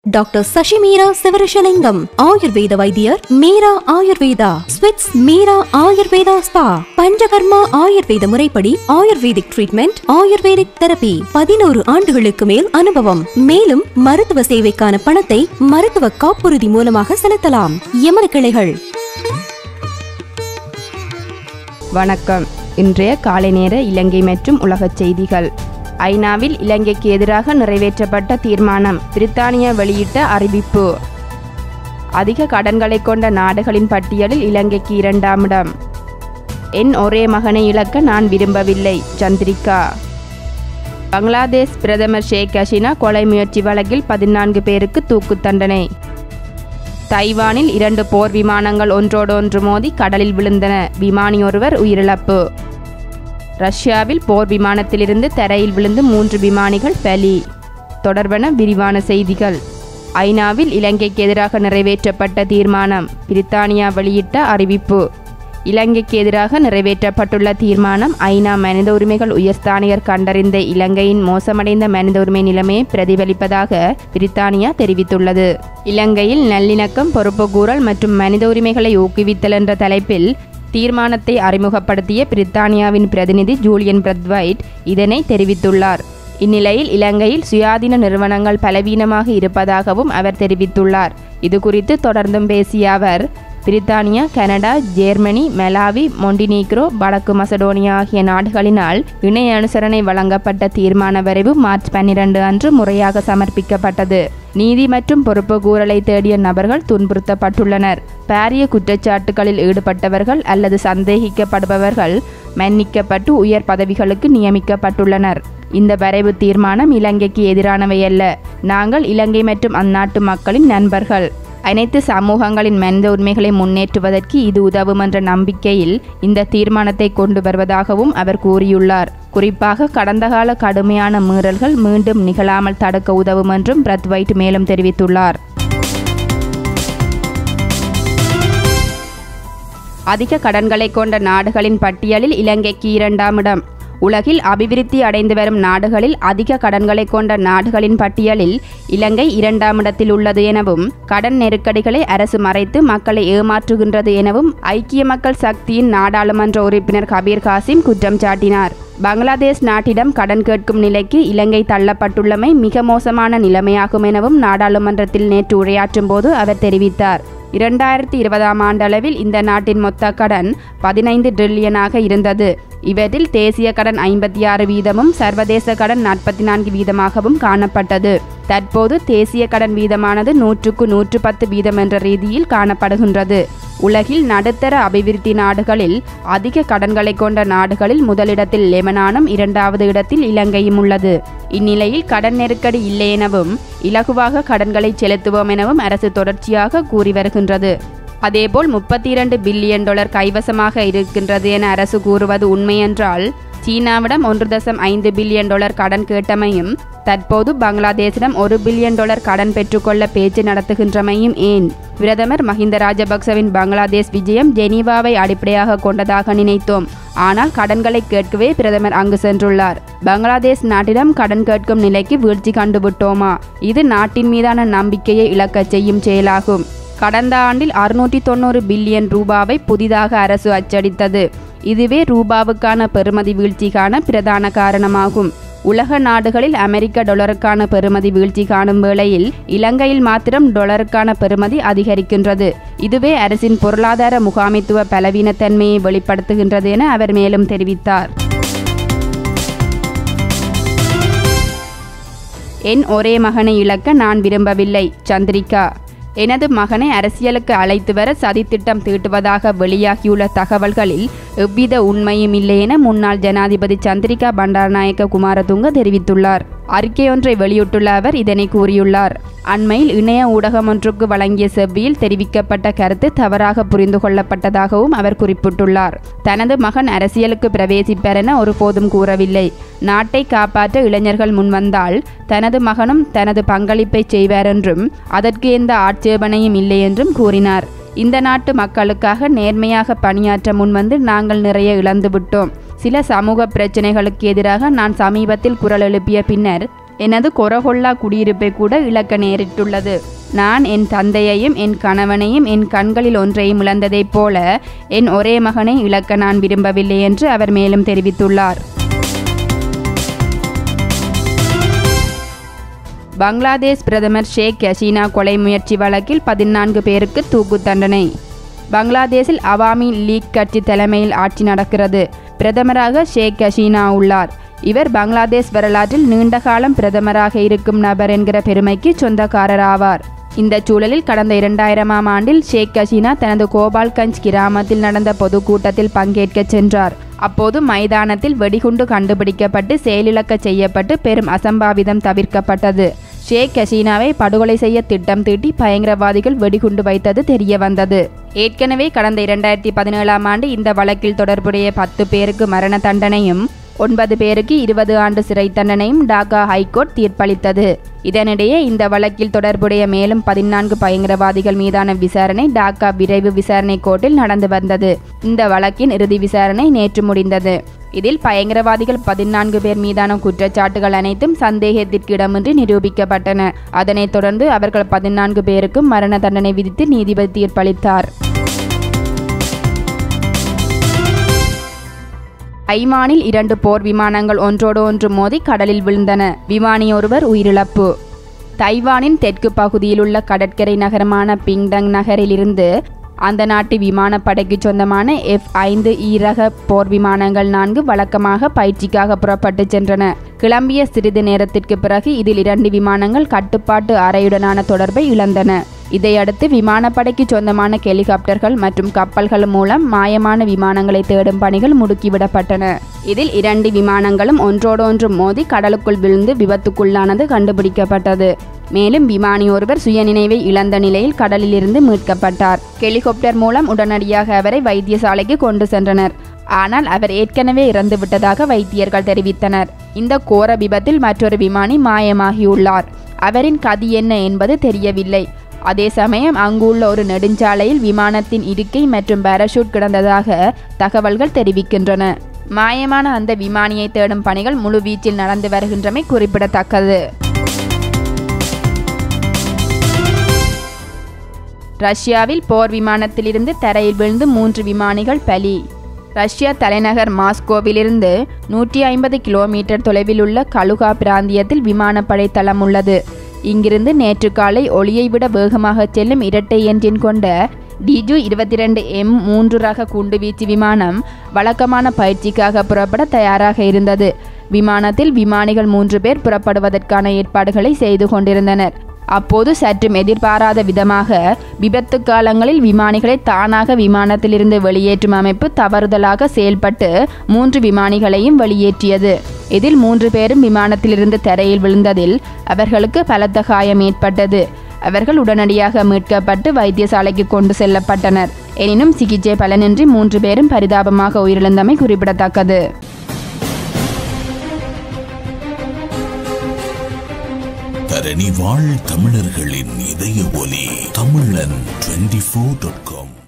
doctor Sasi Meera Sivarishalingam ஆயுர்வேத வைத்தியர் மீரா ஆயுர்வேதா ஸ்விட்ஸ் மீரா ஆயுர்வேதா ஸ்பா பஞ்சகர்மா ஆயுர்வேத முறைப்படி ஆயுர்வேதிக் ட்ரீட்மெண்ட் ஆயுர்வேதிக் தெரபி பதினோரு ஆண்டுகளுக்கு மேல் அனுபவம் மேலும் மருத்துவ சேவைக்கான பணத்தை மருத்துவ காப்புறுதி மூலமாக செலுத்தலாம் எமது கிளைகள் வணக்கம் இன்றைய காலை நேர இலங்கை மற்றும் உலகச் செய்திகள் ஐநாவில் இலங்கைக்கு எதிராக நிறைவேற்றப்பட்ட தீர்மானம் பிரித்தானியா வெளியிட்ட அறிவிப்பு அதிக கடன்களை கொண்ட நாடுகளின் பட்டியலில் இலங்கைக்கு இரண்டாம் இடம் என் ஒரே மகனை இழக்க நான் விரும்பவில்லை சந்திரிகா பங்களாதேஷ் பிரதமர் ஷேக் ஹசீனா கொலை முயற்சி வழக்கில் பதினான்கு பேருக்கு தூக்கு தண்டனை தைவானில் இரண்டு போர் விமானங்கள் ஒன்றோடொன்று மோதி கடலில் விழுந்தன விமானி ஒருவர் உயிரிழப்பு ரஷ்யாவில் போர் விமானத்திலிருந்து தரையில் விழுந்து மூன்று விமானிகள் பலி தொடர்பன விரிவான செய்திகள் ஐநாவில் இலங்கைக்கு எதிராக நிறைவேற்றப்பட்ட தீர்மானம் பிரித்தானியா வெளியிட்ட அறிவிப்பு இலங்கைக்கு எதிராக நிறைவேற்றப்பட்டுள்ள தீர்மானம் ஐநா மனித உரிமைகள் உயர்ஸ்தானிகர் கண்டறிந்த இலங்கையின் மோசமடைந்த மனித உரிமை நிலைமையை பிரதிபலிப்பதாக பிரித்தானியா தெரிவித்துள்ளது இலங்கையில் நல்லிணக்கம் பொறுப்புக்கூறல் மற்றும் மனித உரிமைகளை ஊக்குவித்தல் என்ற தலைப்பில் தீர்மானத்தை அறிமுகப்படுத்திய பிரித்தானியாவின் பிரதிநிதி ஜூலியன் பிரத்வைட் இதனை தெரிவித்துள்ளார் இந்நிலையில் இலங்கையில் சுயாதீன நிறுவனங்கள் பலவீனமாக இருப்பதாகவும் அவர் தெரிவித்துள்ளார் இது குறித்து தொடர்ந்தும் பேசிய அவர் பிரித்தானியா கனடா ஜெர்மனி மெலாவி மொண்டினீக்ரோ வடக்கு மசடோனியா ஆகிய நாடுகளினால் இணைய அனுசரணை வழங்கப்பட்ட தீர்மான வரைவு மார்ச் பன்னிரண்டு அன்று முறையாக சமர்ப்பிக்கப்பட்டது நீதி மற்றும் பொறுப்பு கூறலை தேடிய நபர்கள் துன்புறுத்தப்பட்டுள்ளனர் பாரிய குற்றச்சாட்டுகளில் ஈடுபட்டவர்கள் அல்லது சந்தேகிக்கப்படுபவர்கள் மன்னிக்கப்பட்டு உயர் பதவிகளுக்கு நியமிக்கப்பட்டுள்ளனர் இந்த வரைவு தீர்மானம் இலங்கைக்கு எதிரானவை அல்ல நாங்கள் இலங்கை மற்றும் அந்நாட்டு மக்களின் நண்பர்கள் அனைத்து சமூகங்களின் மனித உரிமைகளை முன்னேற்றுவதற்கு இது உதவும் என்ற நம்பிக்கையில் இந்த தீர்மானத்தை கொண்டு வருவதாகவும் அவர் கூறியுள்ளார் குறிப்பாக கடந்த கால கடுமையான மீறல்கள் மீண்டும் நிகழாமல் தடுக்க உதவும் என்றும் பிரத்வைட் மேலும் தெரிவித்துள்ளார் அதிக கடன்களை கொண்ட நாடுகளின் பட்டியலில் இலங்கைக்கு இரண்டாம் இடம் உலகில் அபிவிருத்தி அடைந்து வரும் நாடுகளில் அதிக கடன்களை கொண்ட நாடுகளின் பட்டியலில் இலங்கை இரண்டாம் இடத்தில் உள்ளது எனவும் கடன் நெருக்கடிகளை அரசு மறைத்து மக்களை ஏமாற்றுகின்றது எனவும் ஐக்கிய மக்கள் சக்தியின் நாடாளுமன்ற உறுப்பினர் கபீர் காசிம் குற்றம் சாட்டினார் பங்களாதேஷ் நாட்டிடம் கடன் கேட்கும் நிலைக்கு இலங்கை தள்ளப்பட்டுள்ளமை மிக மோசமான நிலைமையாகும் எனவும் நாடாளுமன்றத்தில் நேற்று உரையாற்றும் போது அவர் தெரிவித்தார் இரண்டாயிரத்தி இருபதாம் ஆண்டளவில் இந்த நாட்டின் மொத்த கடன் பதினைந்து டிரில்லியனாக இருந்தது இவற்றில் தேசிய கடன் ஐம்பத்தி ஆறு வீதமும் சர்வதேச கடன் நாற்பத்தி நான்கு வீதமாகவும் காணப்பட்டது தற்போது தேசிய கடன் வீதமானது நூற்றுக்கு நூற்று பத்து வீதம் என்ற ரீதியில் காணப்படுகின்றது உலகில் நடுத்தர அபிவிருத்தி நாடுகளில் அதிக கடன்களை கொண்ட நாடுகளில் முதலிடத்தில் லெபனானும் இரண்டாவது இடத்தில் இலங்கையும் உள்ளது இந்நிலையில் கடன் நெருக்கடி இல்லை எனவும் இலகுவாக கடன்களை செலுத்துவோம் எனவும் அரசு தொடர்ச்சியாக கூறி வருகின்றது அதேபோல் முப்பத்தி இரண்டு பில்லியன் டாலர் கைவசமாக இருக்கின்றது என அரசு கூறுவது உண்மையென்றால் சீனாவிடம் ஒன்று தசம் ஐந்து பில்லியன் டாலர் கடன் கேட்டமையும் தற்போது பங்களாதேஷிடம் ஒரு பில்லியன் டாலர் கடன் பெற்றுக்கொள்ள பேச்சு நடத்துகின்றமையும் ஏன் பிரதமர் மஹிந்த ராஜபக்சவின் பங்களாதேஷ் விஜயம் ஜெனீவாவை அடிப்படையாக கொண்டதாக நினைத்தோம் ஆனால் கடன்களை கேட்கவே பிரதமர் அங்கு சென்றுள்ளார் பங்களாதேஷ் நாட்டிடம் கடன் கேட்கும் நிலைக்கு வீழ்ச்சி கண்டுவிட்டோமா இது நாட்டின் மீதான நம்பிக்கையை இழக்கச் செய்யும் செயலாகும் கடந்த ஆண்டில் அறுநூற்றி தொண்ணூறு பில்லியன் ரூபாவை புதிதாக அரசு அச்சடித்தது இதுவே ரூபாவுக்கான பெறுமதி வீழ்ச்சிக்கான பிரதான காரணமாகும் உலக நாடுகளில் அமெரிக்க டொலருக்கான பெறுமதி வீழ்ச்சி காணும் வேளையில் இலங்கையில் மாத்திரம் டொலருக்கான பெறுமதி அதிகரிக்கின்றது இதுவே அரசின் பொருளாதார முகாமைத்துவ பலவீனத்தன்மையை வெளிப்படுத்துகின்றது என அவர் மேலும் தெரிவித்தார் என் ஒரே மகனை இழக்க நான் விரும்பவில்லை சந்திரிகா எனது மகனை அரசியலுக்கு அழைத்து வர சதித்திட்டம் தீட்டுவதாக வெளியாகியுள்ள தகவல்களில் எவ்வித உண்மையும் இல்லை என முன்னாள் ஜனாதிபதி சந்திரிகா பண்டாரநாயக்க குமாரதுங்க தெரிவித்துள்ளார் அறிக்கையொன்றை வெளியிட்டுள்ள அவர் இதனை கூறியுள்ளார் அண்மையில் இணைய ஊடகம் ஒன்றுக்கு வழங்கிய செவ்வியில் தெரிவிக்கப்பட்ட கருத்து தவறாக புரிந்து கொள்ளப்பட்டதாகவும் அவர் குறிப்பிட்டுள்ளார் தனது மகன் அரசியலுக்கு பிரவேசிப்பார் என ஒருபோதும் கூறவில்லை நாட்டை காப்பாற்ற இளைஞர்கள் முன்வந்தால் தனது மகனும் தனது பங்களிப்பை செய்வார் என்றும் அதற்கு எந்த ஆட்சேபனையும் இல்லை என்றும் கூறினார் இந்த நாட்டு மக்களுக்காக நேர்மையாக பணியாற்ற முன்வந்து நாங்கள் நிறைய இழந்துவிட்டோம் சில சமூக பிரச்சனைகளுக்கு எதிராக நான் சமீபத்தில் குரல் எழுப்பிய பின்னர் எனது கொரகொள்ளா குடியிருப்பை கூட இழக்க நேரிட்டுள்ளது நான் என் தந்தையையும் என் கணவனையும் என் கண்களில் ஒன்றையும் இழந்ததைப் போல என் ஒரே மகனை இழக்க நான் விரும்பவில்லை என்று அவர் மேலும் தெரிவித்துள்ளார் பங்களாதேஷ் பிரதமர் ஷேக் ஹசீனா கொலை முயற்சி வழக்கில் பதினான்கு பேருக்கு தூக்கு தண்டனை பங்களாதேஷில் அவாமி லீக் கட்சி தலைமையில் ஆட்சி நடக்கிறது பிரதமராக ஷேக் ஹசீனா உள்ளார் இவர் பங்களாதேஷ் வரலாற்றில் நீண்ட காலம் பிரதமராக இருக்கும் நபர் என்கிற பெருமைக்கு சொந்தக்காரர் ஆவார் இந்த சூழலில் கடந்த இரண்டாயிரமாம் ஆண்டில் ஷேக் ஹசீனா தனது கோபால்கஞ்ச் கிராமத்தில் நடந்த பொதுக்கூட்டத்தில் பங்கேற்கச் சென்றார் அப்போது மைதானத்தில் வெடிகுண்டு கண்டுபிடிக்கப்பட்டு செயலிழக்க செய்யப்பட்டு பெரும் அசம்பாவிதம் தவிர்க்கப்பட்டது ஷேக் ஹசீனாவை படுகொலை செய்ய திட்டம் தீட்டி பயங்கரவாதிகள் வெடிகுண்டு வைத்தது தெரிய வந்தது ஏற்கனவே கடந்த இரண்டாயிரத்தி பதினேழாம் ஆண்டு இந்த வழக்கில் தொடர்புடைய பத்து பேருக்கு மரண தண்டனையும் ஒன்பது பேருக்கு இருபது ஆண்டு சிறை தண்டனையும் டாக்கா ஹைகோர்ட் தீர்ப்பளித்தது இதனிடையே இந்த வழக்கில் தொடர்புடைய மேலும் பதினான்கு பயங்கரவாதிகள் மீதான விசாரணை டாக்கா விரைவு விசாரணை கோர்ட்டில் நடந்து வந்தது இந்த வழக்கின் இறுதி விசாரணை நேற்று முடிந்தது இதில் பயங்கரவாதிகள் பதினான்கு பேர் மீதான குற்றச்சாட்டுகள் அனைத்தும் சந்தேகத்திற்கு இடமின்றி நிரூபிக்கப்பட்டன அதனைத் தொடர்ந்து அவர்கள் பதினான்கு பேருக்கும் மரண தண்டனை விதித்து நீதிபதி தீர்ப்பளித்தார் ஐமானில் இரண்டு போர் விமானங்கள் ஒன்றோடு ஒன்று மோதி கடலில் விழுந்தன விமானி ஒருவர் உயிரிழப்பு தைவானின் தெற்கு பகுதியில் உள்ள கடற்கரை நகரமான பிங்டங் நகரிலிருந்து அந்த நாட்டு விமானப்படைக்கு சொந்தமான எஃப் ஐந்து ஈரக போர் விமானங்கள் நான்கு வழக்கமாக பயிற்சிக்காக புறப்பட்டு சென்றன கிளம்பிய சிறிது நேரத்திற்கு பிறகு இதில் இரண்டு விமானங்கள் கட்டுப்பாட்டு அறையுடனான தொடர்பை இழந்தன இதையடுத்து விமானப்படைக்கு சொந்தமான ஹெலிகாப்டர்கள் மற்றும் கப்பல்கள் மூலம் மாயமான விமானங்களை தேடும் பணிகள் முடுக்கிவிடப்பட்டன இதில் இரண்டு விமானங்களும் ஒன்றோடொன்று மோதி கடலுக்குள் விழுந்து விபத்துக்குள்ளானது கண்டுபிடிக்கப்பட்டது மேலும் விமானி ஒருவர் சுயநினைவை இழந்த நிலையில் கடலிலிருந்து மீட்கப்பட்டார் ஹெலிகாப்டர் மூலம் உடனடியாக அவரை வைத்தியசாலைக்கு கொண்டு சென்றனர் ஆனால் அவர் ஏற்கனவே இறந்து விட்டதாக வைத்தியர்கள் தெரிவித்தனர் இந்த கோர விபத்தில் மற்றொரு விமானி மாயமாகியுள்ளார் அவரின் கதி என்ன என்பது தெரியவில்லை அதே சமயம் அங்குள்ள ஒரு நெடுஞ்சாலையில் விமானத்தின் இருக்கை மற்றும் பாராசூட் கிடந்ததாக தகவல்கள் தெரிவிக்கின்றன மாயமான அந்த விமானியை தேடும் பணிகள் முழுவீச்சில் நடந்து வருகின்றமை குறிப்பிடத்தக்கது ரஷ்யாவில் போர் விமானத்திலிருந்து தரையில் விழுந்து மூன்று விமானிகள் பலி ரஷ்யா தலைநகர் மாஸ்கோவிலிருந்து நூற்றி ஐம்பது கிலோமீட்டர் தொலைவில் உள்ள கலுகா பிராந்தியத்தில் விமானப்படை தளம் உள்ளது இங்கிருந்து நேற்று காலை ஒளியை விட வேகமாக செல்லும் இரட்டை என்ஜின் கொண்ட டிஜு இருபத்தி ரெண்டு எம் மூன்று ரக குண்டுவீச்சு விமானம் வழக்கமான பயிற்சிக்காக புறப்பட தயாராக இருந்தது விமானத்தில் விமானிகள் மூன்று பேர் புறப்படுவதற்கான ஏற்பாடுகளை செய்து கொண்டிருந்தனர் அப்போது சற்றும் எதிர்பாராத விதமாக விபத்து காலங்களில் விமானிகளை தானாக விமானத்திலிருந்து வெளியேற்றும் அமைப்பு தவறுதலாக செயல்பட்டு மூன்று விமானிகளையும் வெளியேற்றியது இதில் மூன்று பேரும் விமானத்திலிருந்து தரையில் விழுந்ததில் அவர்களுக்கு பலத்த காயம் ஏற்பட்டது அவர்கள் உடனடியாக மீட்கப்பட்டு வைத்தியசாலைக்கு கொண்டு செல்லப்பட்டனர் எனினும் சிகிச்சை பலனின்றி மூன்று பேரும் பரிதாபமாக உயிரிழந்தமை குறிப்பிடத்தக்கது தரணி வாழ் தமிழர்களின் இதய ஒலி தமிழன் டுவெண்டி ஃபோர் டாட் காம்